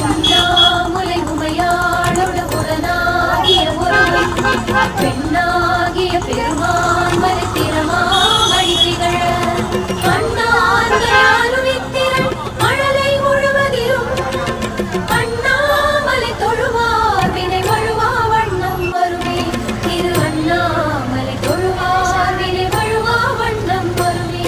உண்ணாமுலை உமையாளோடு உடனாகிய ஒருவன் பெண்ணாகிய பெருமான் மறுத்திரமாமணி திகழ அண்ணார்களை அருவித்திரள் மழலை முழுவதிலும் அண்ணாமலை தொழுவார் வினை வழுவா வண்ணம் வருமே திரு அண்ணாமலை தொழுவார் வினை வழுவா வண்ணம் வருமே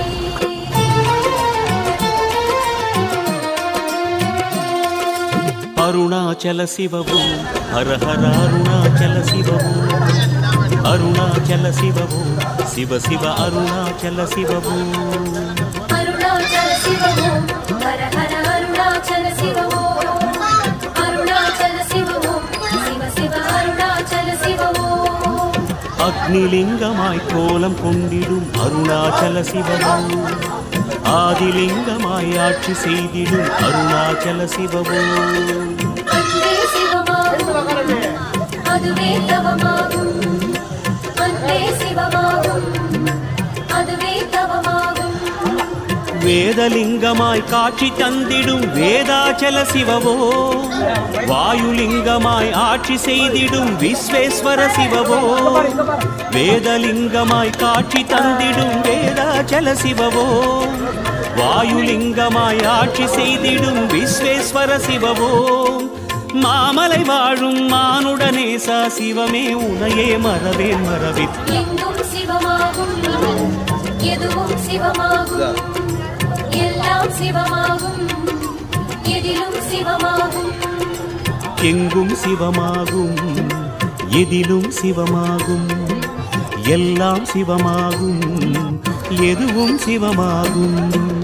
அருணாச்சல சிவபூ ஹர ஹர அருணாச்சல சிவபூ அருணாச்சல சிவபூ சிவ சிவ அருணாச்சல சிவபூ அருணாச்சல சிவமோ ஹர ஹர அருணாச்சல சிவமோ அருணாச்சல சிவமோ சிவ சிவ அருணாச்சல சிவமோ அக்னிலிங்கமாய் கோலம் கொண்டிடும் அருணாச்சல சிவபூ ஆதிலிங்கமாய் ஆட்சி செய்திடும் அருணாச்சல சிவபூ அன்பே சிவமாகும் அதுவே தவமாகும் அன்பே சிவமாகும் அதுவே தவமாகும் வேதலிங்கமாய் காட்சி தந்திடும் வேதாச்சல சிவவோ வாயுலிங்கமாய் ஆட்சி செய்திடும் விஸ்வேஸ்வர சிவவோ வேதலிங்கமாய் காட்சி தந்திடும் வேதாச்சல சிவவோ வாயுலிங்கமாய் ஆட்சி செய்திடும் விஸ்வேஸ்வர சிவவோ மாமலை வாழும் மானுடனேசா சிவமே உனையே மறவேன் மறவித் எங்கும் சிவமாகும் எதுவும் சிவமாகும் எல்லாம் சிவமாகும் எதிலும் சிவமாகும் எங்கும் சிவமாகும் எதிலும் சிவமாகும் எல்லாம் சிவமாகும் எதுவும் சிவமாகும்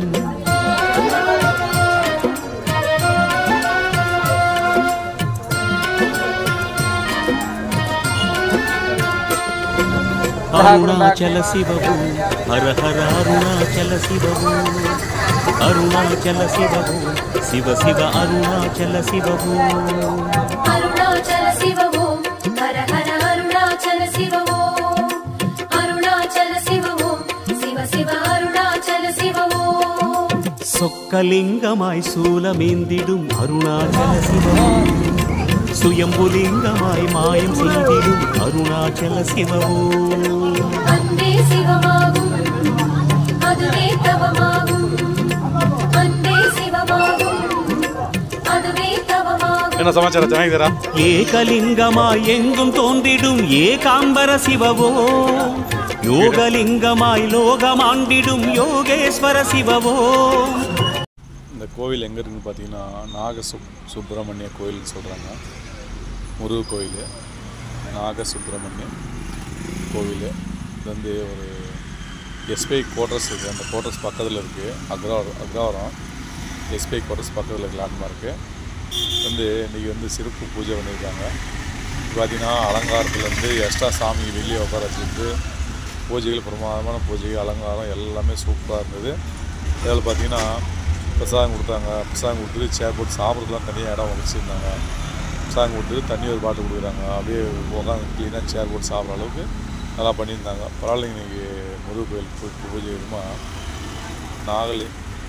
அருணாச்சல சிவபு ஹர ஹர அருணாச்சல சிவபு அருணாச்சல சிவபு சிவ சிவ அருணாச்சல சிவபு அருணாச்சல சிவமோ ஹர ஹர அருணாச்சல சிவமோ அருணாச்சல சிவமோ சிவ சிவ அருணாச்சல சிவமோ சொக்கலிங்கமாய் சூலமேந்திடும் அருணாச்சல சிவபு சுயம்புலிங்கமாய் மாயம் செய்திடும் அருணாச்சல சிவபு அன்பே சிவமாகும் அதுவே தவமாகும் அன்பே சிவமாகும் அதுவே தவமாகும் ಏನೋ ಸಮಾಚಾರ ಚೆನ್ನಾಗಿದ್ದೀರಾ ஏகலிங்கமாய் எங்கும் தோன்றிடும் ஏகாம்பர சிவவோ யோகலிங்கமாய் லோகமாண்டிடும் யோகேஸ்வர சிவவோ இந்த கோவில் எங்கே இருக்குன்னு பார்த்தீங்கன்னா நாக சுப் சுப்பிரமணிய கோயில்னு சொல்கிறாங்க முருகு கோயில் நாக சுப்பிரமணியம் கோவில் இது வந்து ஒரு எஸ்பிஐ குவார்ட்டர்ஸ் இருக்குது அந்த குவார்ட்டர்ஸ் பக்கத்தில் இருக்குது அக்ரவாரம் அக்ரவாரம் எஸ்பிஐ குவார்ட்டர்ஸ் பக்கத்தில் இருக்க லேண்ட்மார்க்கு வந்து இன்றைக்கி வந்து சிறப்பு பூஜை பண்ணியிருக்காங்க பார்த்தீங்கன்னா அலங்காரத்துலேருந்து எக்ஸ்ட்ரா சாமி வெளியே உட்கார வச்சுருந்து பூஜைகள் பிரமாதமான பூஜைகள் அலங்காரம் எல்லாமே சூப்பராக இருந்தது இதில் பார்த்தீங்கன்னா பிரசாதம் கொடுத்தாங்க பிரசாதம் கொடுத்துட்டு சேர் போட்டு சாப்பிட்றதுலாம் தனியாக இடம் வச்சுருந்தாங்க பிரசாதம் கொடுத்துட்டு தண்ணி ஒரு பாட்டில் கொடுக்குறாங்க அப்படியே உட்காந்து க்ளீனாக சேர் போட்டு சாப்பிட்ற அளவுக்கு நல்லா பண்ணியிருந்தாங்க பரவாயில்ல இன்னைக்கு முருகு கோயில் பூ- பூஜை விதமா நாகலி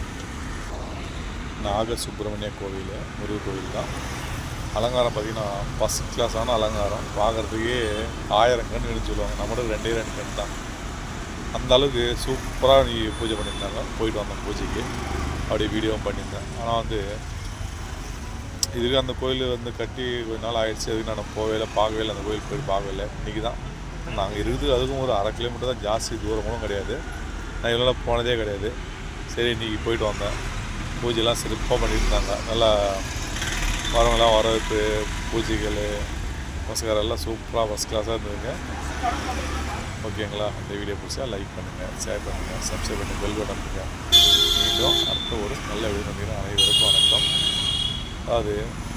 நாக சுப்பிரமணிய கோவில் முருகு கோவில் தான் அலங்காரம் பார்த்தீங்கன்னா ஃபஸ்ட் கிளாஸான அலங்காரம் பார்க்குறதுக்கே ஆயிரம் கண் எடுத்து சொல்லுவாங்க நம்மளுக்கு ரெண்டே ரெண்டு கண் தான் அந்த அளவுக்கு சூப்பராக நீ பூஜை பண்ணியிருந்தாங்க போயிட்டு வந்தோம் பூஜைக்கு அப்படியே வீடியோவும் பண்ணியிருந்தேன் ஆனால் வந்து இதுக்கு அந்த கோயில் வந்து கட்டி கொஞ்ச நாள் ஆயிடுச்சு அதுக்கு நான் போகவே இல்லை பார்க்கவே இல்லை அந்த கோயில் போய் பார்க்கவே இல்லை இன்றைக்கி தான் நாங்கள் இருக்குது அதுக்கும் ஒரு அரை கிலோமீட்டர் தான் ஜாஸ்தி தூரமும் கிடையாது நான் இவ்வளோ நாள் போனதே கிடையாது சரி இன்றைக்கி போயிட்டு வந்தேன் பூஜைலாம் சிறப்பாக பண்ணியிருந்தாங்க நல்லா வரவங்களாம் வரவேற்பு பூஜைகள் நமஸ்காரம் எல்லாம் சூப்பராக ஃபஸ்ட் கிளாஸாக இருந்ததுங்க ஓகேங்களா இந்த வீடியோ பிடிச்சா லைக் பண்ணுங்கள் ஷேர் பண்ணுங்கள் சப்ஸ்கிரைப் பண்ணி பெல் பட்டன் பண்ணுங்க மீண்டும் அடுத்த ஒரு நல்ல வீடியோ அனைவருக்கும் வணக்கம் அதாவது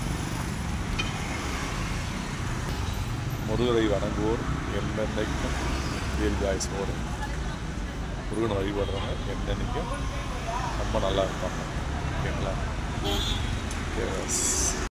முருகரை வணங்குவோர் என்னென்னைக்கும் தீர்காயுசோடு முருகனை வழிபடுறவங்க என்னென்னைக்கும் ரொம்ப நல்லா இருப்பாங்க ஓகேங்களா Yes.